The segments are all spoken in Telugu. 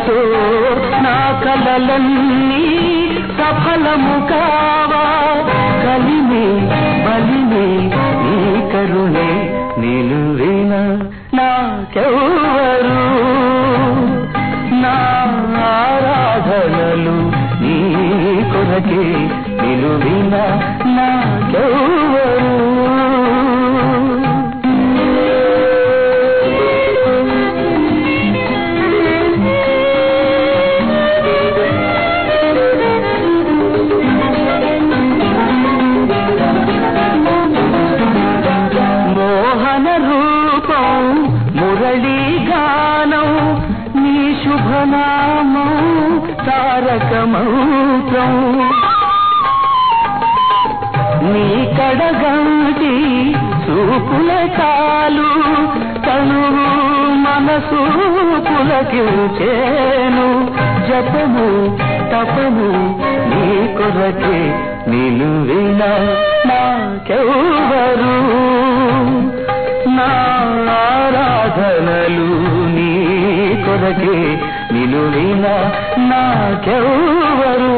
నీతో నా కలలన్నీ సఫలము కావా కలిమి బలిమి నీ కరుణే నిలువిన నాకెవ్వరు నా ఆరాధనలు నీ కొరకే నిలువిన నాకెవ్వరు మోహన రూపం మురళీ గానం నీ శుభనామం తారక మంత్రం నీ కడగంటి చూపుల చాలు తనువు మనసు పులకించేను జపము తపము నీ కొరకే నిలువిన నాకెవ్వరు నా ఆరాధనలు నీ కొరకే నిలువిన నాకెవ్వరు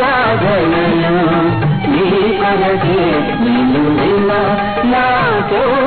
ఆరాధనలు నీ కొరకే నిలువిన నాకెవ్వరు